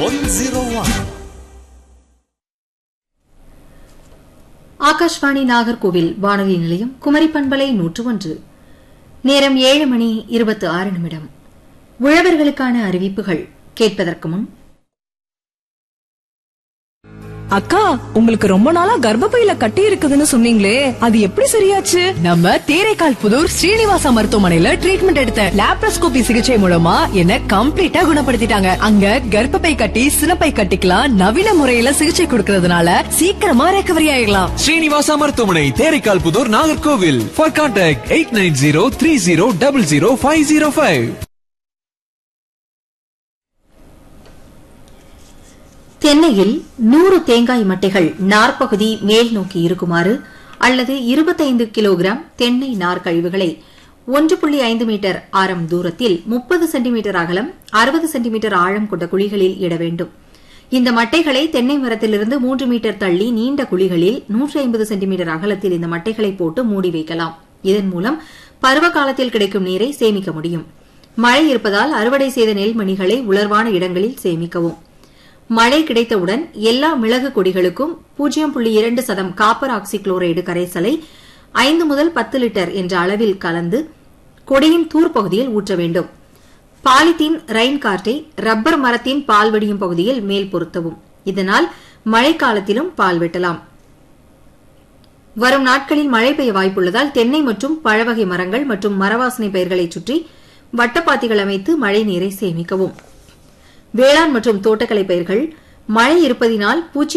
one zero one Akashvani Nagercoil வானொலி நிலையம் குமரி பண்பலை நூற்று ஒன்று நேரம் ஏழு மணி இருபத்தி ஆறு நிமிடம் உழவர்களுக்கான அறிவிப்புகள் கேட்பதற்கு முன் அக்கா உங்களுக்கு ரொம்ப நாளா கர்ப்பப்பையில கட்டி இருக்குதுன்னு சொன்னீங்களே அது எப்படி சரியாச்சு நம்ம தேரைக்கால் புதூர் ஸ்ரீனிவாசா மருத்துவமனையில ட்ரீட்மெண்ட் எடுத்தேன் லாப்ரோஸ்கோபி சிகிச்சை மூலமா என்ன கம்ப்ளீட்டா குணப்படுத்திட்டாங்க அங்க கர்ப்பப்பை கட்டி சினப்பை கட்டிக்கலாம் நவீன முறையில சிகிச்சை கொடுக்கறதுனால சீக்கிரமா ரெக்கவரி ஆயிடலாம் ஸ்ரீனிவாசா மருத்துவமனை Theraikal Puthur Nagercoil for contact eight nine zero three zero double zero five zero five தென்னையில் நூறு தேங்காய் மட்டைகள் நார்ப்பகுதி மேல் நோக்கி இருக்குமாறு அல்லது இருபத்தைந்து கிலோகிராம் தென்னை நார் கழிவுகளை ஒன்று புள்ளி ஐந்து மீட்டர் ஆரம் தூரத்தில் முப்பது சென்டிமீட்டர் அகலம் அறுபது சென்டிமீட்டர் ஆழம் கொண்ட குழிகளில் இட வேண்டும் இந்த மட்டைகளை தென்னை மரத்திலிருந்து மூன்று மீட்டர் தள்ளி நீண்ட குழிகளில் நூற்றி ஐம்பது சென்டிமீட்டர் அகலத்தில் இந்த மட்டைகளை போட்டு மூடி வைக்கலாம் இதன் மூலம் பருவ காலத்தில் கிடைக்கும் நீரை சேமிக்க முடியும் மழை இருப்பதால் அறுவடை செய்த நெல்மணிகளை உலர்வான இடங்களில் சேமிக்கவும் மழை கிடைத்தவுடன் எல்லா மிளகு கொடிகளுக்கும் பூஜ்ஜியம் புள்ளி இரண்டு சதம் காப்பர் ஆக்சி குளோரைடு கரைசலை ஐந்து முதல் பத்து லிட்டர் என்ற அளவில் கலந்து கொடியின் தூர்ப்பகுதியில் ஊற்ற வேண்டும் பாலித்தீன் ரைன் கார்ட்டை ரப்பர் மரத்தின் பால் வடியும் பகுதியில் மேல் பொருத்தவும் இதனால் மழைக்காலத்திலும் பால் வெட்டலாம் வரும் நாட்களில் மழை பெய்ய வாய்ப்புள்ளதால் தென்னை மற்றும் பழவகை மரங்கள் மற்றும் மரவாசனை பயிர்களைச் சுற்றி வட்டப்பாத்திகள் அமைத்து மழை நீரை சேமிக்கவும் வேளாண் மற்றும் தோட்டக்கலை பயிர்கள் மழை இருப்பதினால் பூச்சி